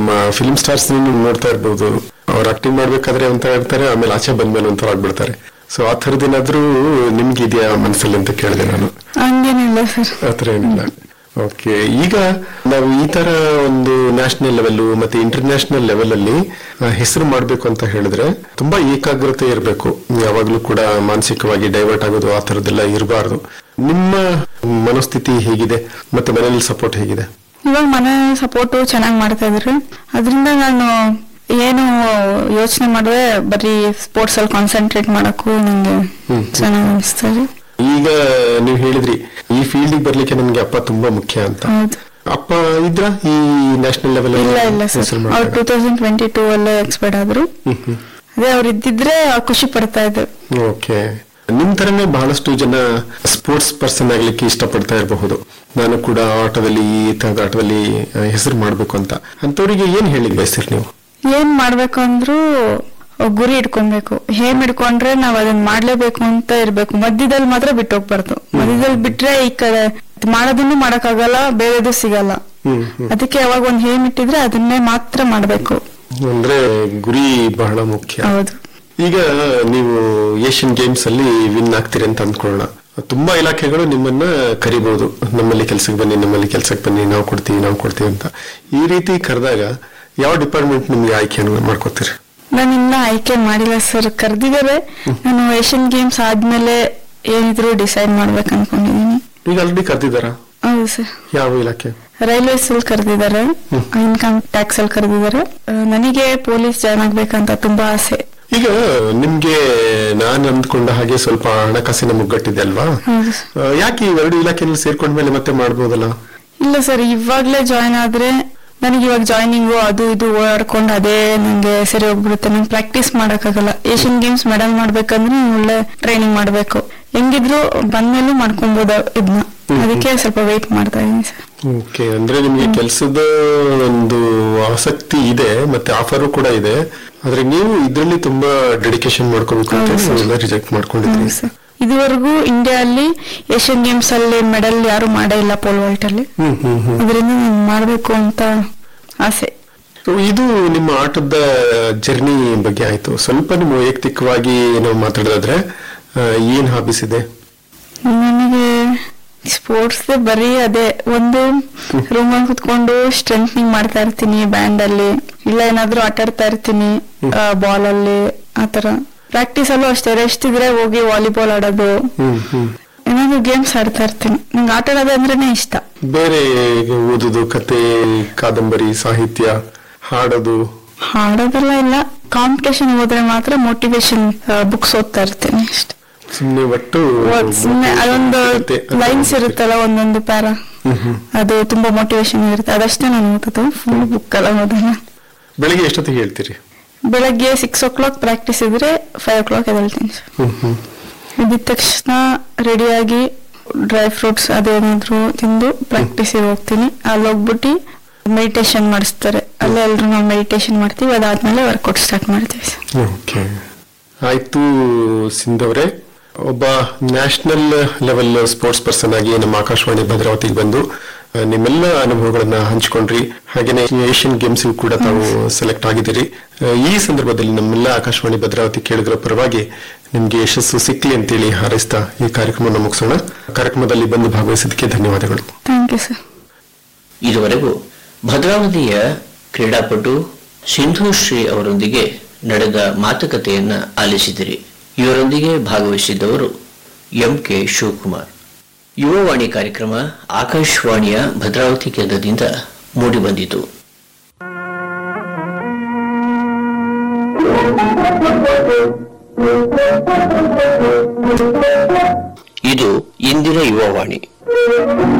ನಮ್ಮ film stars ನೋಡ್ತಾ ಇರ್ಬೋದು ಅವ್ರು ಆಕ್ಟಿಂಗ್ ಮಾಡ್ಬೇಕಾದ್ರೆ ಒಂಥರ ಇರ್ತಾರೆ ಆಮೇಲೆ ಆಚೆ ಬಂದ್ಮೇಲೆ ಒಂಥರ ಆಗ್ಬಿಡ್ತಾರೆ ಸೊ ಆ ಥರದ್ದೇನಾದ್ರೂ ನಿಮ್ಗೆ ಇದೆಯಾ ಮನಸ್ಸಲ್ಲಿ ಅಂತ ಕೇಳಿದೆ ನಾನು ಹಂಗೇನಿಲ್ಲ ಸರ್ ಆತರ ಏನಿಲ್ಲ ಓಕೆ ಈಗ ನಾವು ಈ ತರ ಒಂದು ನ್ಯಾಷನಲ್ ಲೆವೆಲ್ ಮತ್ತೆ ಇಂಟರ್ನ್ಯಾಷನಲ್ ಲೆವೆಲ್ ಅಲ್ಲಿ ಹೆಸರು ಮಾಡಬೇಕು ಅಂತ ಹೇಳಿದ್ರೆ ತುಂಬಾ ಏಕಾಗ್ರತೆ ಇರಬೇಕು ಯಾವಾಗ್ಲೂ ಕೂಡ ಮಾನಸಿಕವಾಗಿ ಡೈವರ್ಟ್ ಆಗೋದು ಆ ತರದ್ದೆಲ್ಲ ಇರಬಾರ್ದು ನಿಮ್ಮ ಮನಸ್ಥಿತಿ ಹೇಗಿದೆ ಮತ್ತೆ ಮನೇಲಿ ಸಪೋರ್ಟ್ ಹೇಗಿದೆ ಇವಾಗ ಮನೆ ಸಪೋರ್ಟು ಚೆನ್ನಾಗಿ ಮಾಡ್ತಾ ಇದ್ರು ಅದರಿಂದ ನಾನು ಏನು ಯೋಚನೆ ಮಾಡಿದ್ರೆ ಬರೀ ಸ್ಪೋರ್ಟ್ಸ್ ಅಲ್ಲಿ ಕಾನ್ಸಂಟ್ರೇಟ್ ಮಾಡಕ್ಕೂ ನಂಗೆ ಹ್ಮ್. ಚೆನ್ನಾಗಿ ಅನಿಸ್ತದೆ ಈಗ ನೀವು ಹೇಳಿದ್ರಿ ಈ ಫೀಲ್ಡ್ ಬರ್ಲಿಕ್ಕೆ ನಮ್ಗೆ ಅಪ್ಪ ತುಂಬಾ ಮುಖ್ಯ ಅಂತ ಹೌದು ಅಪ್ಪ ಇದ್ರ ಈ ನ್ಯಾಷನಲ್ ಲೆವೆಲ್ ಇಲ್ಲ ಇಲ್ಲ ಸರ್ ಅವ್ರು ಟೂ ತೌಸಂಡ್ ಟ್ವೆಂಟಿ ಟೂ ಅಲ್ಲೇ ಎಕ್ಸ್ಪೈರ್ಡ್ ಆದ್ರು ಅದೇ ಅವ್ರು ಇದ್ದಿದ್ರೆ ಖುಷಿ ಪಡ್ತಾ ಇದ್ರು ಓಕೆ ನಿಮ್ ತರನೇ ಬಹಳಷ್ಟು ಜನ ಸ್ಪೋರ್ಟ್ಸ್ ಪರ್ಸನ್ ಆಗ್ಲಿಕ್ಕೆ ಇಷ್ಟಪಡ್ತಾ ಇರಬಹುದು ನಾನು ಕೂಡ ಆಟದಲ್ಲಿ ಈ ತರದ ಆಟದಲ್ಲಿ ಆ, ಹೆಸರು ಮಾಡ್ಬೇಕು ಅಂತ ಅಂತವರಿಗೆ ಏನ್ ಹೇಳಿ ಬಯಸ್ತೀರಿ ನೀವು ಏನ್ ಮಾಡ್ಬೇಕು ಅಂದ್ರೂ ಗುರಿ ಇಟ್ಕೊಬೇಕು ಹೇಮ್ ಇಟ್ಕೊಂಡ್ರೆ ನಾವ್ ಅದನ್ನ ಮಾಡ್ಲೇಬೇಕು ಅಂತ ಇರ್ಬೇಕು ಮಧ್ಯದಲ್ಲಿ ಮಾತ್ರ ಬಿಟ್ಟು ಹೋಗ್ಬಾರ್ದು ಮಧ್ಯದಲ್ಲಿ ಬಿಟ್ರೆ ಈ ಕಡೆ ಮಾಡೋದನ್ನು ಮಾಡಕ್ಕಾಗಲ್ಲ ಬೇರೆದು ಸಿಗಲ್ಲ ಹ್ಮ್, ಹ್ಮ್. ಅದಕ್ಕೆ ಯಾವಾಗ ಒಂದ್ ಹೇಮ್ ಇಟ್ಟಿದ್ರೆ ಅದನ್ನೇ ಮಾತ್ರ ಮಾಡ್ಬೇಕು ಅಂದ್ರೆ ಗುರಿ ಬಹಳ ಮುಖ್ಯ ಹೌದು ಈಗ ನೀವು ಏಷ್ಯನ್ ಗೇಮ್ಸ್ ಅಲ್ಲಿ ವಿನ್ ಆಗ್ತೀರಿ ಅಂತ ಅಂದ್ಕೊಳ್ಳೋಣ ತುಂಬಾ ಇಲಾಖೆಗಳು ನಿಮ್ಮನ್ನ ಕರಿಬಹುದು ನಮ್ಮಲ್ಲಿ ಕೆಲ್ಸಕ್ಕೆ ಬನ್ನಿ ನಮ್ಮಲ್ಲಿ ಕೆಲ್ಸಕ್ಕೆ ಬನ್ನಿ ನಾವು ಕೊಡ್ತೀವಿ ನಾವು ಕೊಡ್ತೀವಿ ಅಂತ ಈ ರೀತಿ ಕರೆದಾಗ ಯಾವ ಡಿಪಾರ್ಟ್ಮೆಂಟ್ ನಿಮ್ಗೆ ಆಯ್ಕೆಯನ್ನು ಮಾಡ್ಕೋತೀರಿ ನಾನು ಇನ್ನ ಆಯ್ಕೆ ಮಾಡಿಲ್ಲ ಸರ್ ಕರ್ದಿದ್ದಾರೆ ನಾನು ಏಷ್ಯನ್ ಗೇಮ್ಸ್ ಆದ್ಮೇಲೆ ಏನಿದ್ರು ಡಿಸೈಡ್ ಮಾಡ್ಬೇಕು ಅನ್ಕೊಂಡಿದೀನಿ ಈಗ ಆಲ್ರೆಡಿ ಕರೆದಿದ್ದಾರಾ ಹೌದು ಸರ್ ಯಾವ ಇಲಾಖೆ ರೈಲ್ವೇಸ್ ಅಲ್ಲಿ ಕರೆದಿದ್ದಾರೆ ಇನ್ಕಮ್ ಟ್ಯಾಕ್ಸ್ ಅಲ್ಲಿ ಕರೆದಿದ್ದಾರೆ ಆ, ನನಗೆ ಪೊಲೀಸ್ ಜಾಯ್ನ್ ಆಗ್ಬೇಕಂತ ತುಂಬಾ ಆಸೆ ಈಗ ನಿಮ್ಗೆ ನಾನು ಅಂದ್ಕೊಂಡ ಹಾಗೆ ಸ್ವಲ್ಪ ಹಣಕಾಸಿನ ಮುಗ್ಗಟ್ಟಿದೆ ಅಲ್ವಾ ಹೌದು ಆ, ಯಾಕೆ ಇವೆರಡು ಇಲಾಖೆಯಲ್ಲಿ ಸೇರ್ಕೊಂಡ್ಮೇಲೆ ಮತ್ತೆ ಮಾಡ್ಬೋದಲ್ಲ ಇಲ್ಲ ಸರ್ ಇವಾಗ್ಲೇ ಜಾಯ್ನ್ ಆದ್ರೆ ನನಗೆ ಇವಾಗ ಜಾಯ್ನಿಂಗು ಅದು ಇದು ಓಡಾಡ್ಕೊಂಡು ಅದೇ ನಂಗೆ ಸರಿ ಹೋಗ್ಬಿಡುತ್ತೆ ನಂಗೆ ಪ್ರಾಕ್ಟೀಸ್ ಮಾಡಕ್ಕಾಗಲ್ಲ ಏಷ್ಯನ್ ಗೇಮ್ಸ್ ಮೆಡಲ್ ಮಾಡ್ಬೇಕಂದ್ರೆ ನೀನ್ ಒಳ್ಳೆ ಟ್ರೈನಿಂಗ್ ಮಾಡ್ಬೇಕು ಹೆಂಗಿದ್ರು ಬಂದ್ಮೇಲೂ ಮಾಡ್ಕೊಬೋದು ಇದನ್ನ ಅದಕ್ಕೆ ಸ್ವಲ್ಪ ವೇಟ್ ಮಾಡ್ತಾ ಇದೀನಿ ಸರ್ ಓಕೆ ಅಂದ್ರೆ ನಿಮ್ಗೆ ಕೆಲಸದ ಒಂದು ಆಸಕ್ತಿ ಇದೆ ಮತ್ತೆ ಆಫರು ಕೂಡ ಇದೆ ಆದ್ರೆ ನೀವು ಇದ್ರಲ್ಲಿ ತುಂಬಾ ಡೆಡಿಕೇಶನ್ ಮಾಡ್ಕೋಬೇಕು ಅಂತ ಹೌದು ಸರ್. ನೀವೆಲ್ಲ ರಿಜೆಕ್ಟ್ ಮಾಡ್ಕೊಂಡಿದ್ರಿ ಹೌದು ಸರ್. ಇದುವರೆಗೂ ಇಂಡಿಯಾ ಅಲ್ಲಿ ಏಷ್ಯನ್ ಗೇಮ್ಸ್ ಅಲ್ಲಿ ಮೆಡಲ್ ಯಾರು ಮಾಡೇ ಇಲ್ಲ ಪೋಲ್ ವಾಲ್ಟ್ ಅಲ್ಲಿ ಹ್ಮ್ ಹ್ಮ್ ಹ್ಮ್ ಅದರಿಂದ ನಾನು ಮಾಡ್ಬೇಕು ಅಂತ ಆಸೆ So, ಇದು ನಿಮ್ಮ ಆಟದ ಜರ್ನಿ ಬಗ್ಗೆ ಆಯ್ತು ಸ್ವಲ್ಪ ನಿಮ್ಮ ವೈಯಕ್ತಿಕವಾಗಿ ನಾವು ಮಾತಾಡೋದಾದ್ರೆ ಆ, ಏನ್ ಹಾಬೀಸ್ ಇದೆ ನನಗೆ ಸ್ಪೋರ್ಟ್ಸ್ ಬರೀ ಅದೇ ಒಂದು ರೂಮ್ ಅಲ್ಲಿ ಕುತ್ಕೊಂಡು ಸ್ಟ್ರೆಂಥನಿಂಗ್ ಮಾಡ್ತಾ ಇರ್ತೀನಿ ಬ್ಯಾಂಡ್ ಅಲ್ಲಿ ಇಲ್ಲ ಏನಾದ್ರೂ ಆಟ ಆಡ್ತಾ ಇರ್ತೀನಿ ಬಾಲ್ ಅಲ್ಲಿ ಆತರ ಪ್ರಾಕ್ಟೀಸ್ ಅಲ್ಲೂ ಅಷ್ಟೇ ರೆಸ್ಟ್ ಇದ್ರೆ ಹೋಗಿ ವಾಲಿಬಾಲ್ ಆಡೋದು ಹ್ಮ್ ಹ್ಮ್ ಏನಾದ್ರು ಗೇಮ್ಸ್ ಆಡ್ತಾ ಇರ್ತೀನಿ ನಂಗೆ ಆಟ ಆಡೋದು ಅಂದ್ರೇನೆ ಇಷ್ಟ ಬೇರೆ ಈಗ ಓದುದು ಕತೆ ಕಾದಂಬರಿ ಸಾಹಿತ್ಯ ಹಾಡೋದು ಹಾಡೋದೆಲ್ಲ ಇಲ್ಲ ಕಾಂಪಿಟೇಷನ್ ಹೋದ್ರೆ ಮಾತ್ರ ಮೋಟಿವೇಶನ್ ಬುಕ್ಸ್ ಓದ್ತಾ ಇರ್ತೀನಿ ಅಷ್ಟೇ ಸುಮ್ನೆ ಒಟ್ಟು ಸುಮ್ಮನೆ ಅದೊಂದು ಕತೆ ಅದು ಲೈನ್ಸ್ ಇರುತ್ತಲ್ಲ ಒಂದೊಂದು ಪ್ಯಾರ ಹ್ಮ್ ಹ್ಮ್. ಅದು ತುಂಬಾ ಮೋಟಿವೇಶನ್ ಇರುತ್ತೆ ಅದಷ್ಟೇ ನಾನು ಓದೋದು ಫುಲ್ ಬುಕ್ ಎಲ್ಲ ಓದಲ್ಲ ಬೆಳಿಗ್ಗೆ ಎಷ್ಟೊತ್ತಿಗೆ ಹೇಳ್ತೀರಿ ಬೆಳಗ್ಗೆ ಸಿಕ್ಸ್ ಓ ಕ್ಲಾಕ್ ಪ್ರಾಕ್ಟೀಸ್ ಇದ್ರೆ ಫೈವ್ ಓ ಕ್ಲಾಕ್ ಎದ್ದೇಳ್ತೀನಿ ಸರ್ ಹ್ಮ್ ಹ್ಮ್ ಎದ್ದಿದ ತಕ್ಷಣ ರೆಡಿಯಾಗಿ ಡ್ರೈ ಫ್ರೂಟ್ಸ್ ಅದೇನಾದ್ರು ತಿಂದು ಪ್ರಾಕ್ಟೀಸಿಗೆ ಹೋಗ್ತೀನಿ ಅಲ್ಲಿ ಹೋಗ್ಬಿಟ್ಟು ಮೆಡಿಟೇಷನ್ ಮಾಡಿಸ್ತಾರೆ ಅಲ್ಲೇ ಎಲ್ರು ನಾವು ಮೆಡಿಟೇಷನ್ ಮಾಡ್ತೀವಿ ಅದಾದ್ಮೇಲೆ ವರ್ಕೌಟ್ ಸ್ಟಾರ್ಟ್ ಮಾಡ್ತೀವಿ ಸರ್ ಓಕೆ ಆಯ್ತು ಸಿಂಧವ್ರೆ ಒಬ್ಬ ನ್ಯಾಷನಲ್ ಲೆವೆಲ್ ಸ್ಪೋರ್ಟ್ಸ್ ಪರ್ಸನ್ ಆಗಿ ನಮ್ಮ ಆಕಾಶವಾಣಿ ಭದ್ರಾವತಿಗೆ ಬಂದು ಆ, ನಿಮ್ಮೆಲ್ಲ ಅನುಭವಗಳನ್ನ ಹಂಚ್ಕೊಂಡ್ರಿ ಹಾಗೇನೆ ಏಷ್ಯನ್ ಗೇಮ್ಸ್ ಕೂಡ ತಾವು ಸೆಲೆಕ್ಟ್ ಆಗಿದ್ದೀರಿ ಆ, ಈ ಸಂದರ್ಭದಲ್ಲಿ ನಮ್ಮೆಲ್ಲ ಆಕಾಶವಾಣಿ ಭದ್ರಾವತಿ ಕೇಳಿದ್ರ ಪರವಾಗಿ ನಿಮ್ಗೆ ಯಶಸ್ಸು ಸಿಕ್ಲಿ ಅಂತೇಳಿ ಹಾರೈಸ್ತಾ ಈ ಕಾರ್ಯಕ್ರಮವನ್ನು ಮುಗಿಸೋಣ ಕಾರ್ಯಕ್ರಮದಲ್ಲಿ ಬಂದು ಭಾಗವಹಿಸಿದ್ದಕ್ಕೆ ಧನ್ಯವಾದಗಳು ಥ್ಯಾಂಕ್ ಯು ಸರ್ ಇದುವರೆಗೂ ಭದ್ರಾವತಿಯ ಕ್ರೀಡಾಪಟು ಸಿಂಧು ಶ್ರೀ ಅವರೊಂದಿಗೆ ನಡೆದ ಮಾತುಕತೆಯನ್ನ ಆಲಿಸಿದಿರಿ ಇವರೊಂದಿಗೆ ಭಾಗವಹಿಸಿದ್ದವರು ಎಂ ಕೆ ಶಿವಕುಮಾರ್ ಯುವವಾಣಿ ಕಾರ್ಯಕ್ರಮ ಆಕಾಶವಾಣಿಯ ಭದ್ರಾವತಿ ಕೇಂದ್ರದಿಂದ ಮೂಡಿಬಂದಿತು ಇದು ಇಂದಿನ ಯುವವಾಣಿ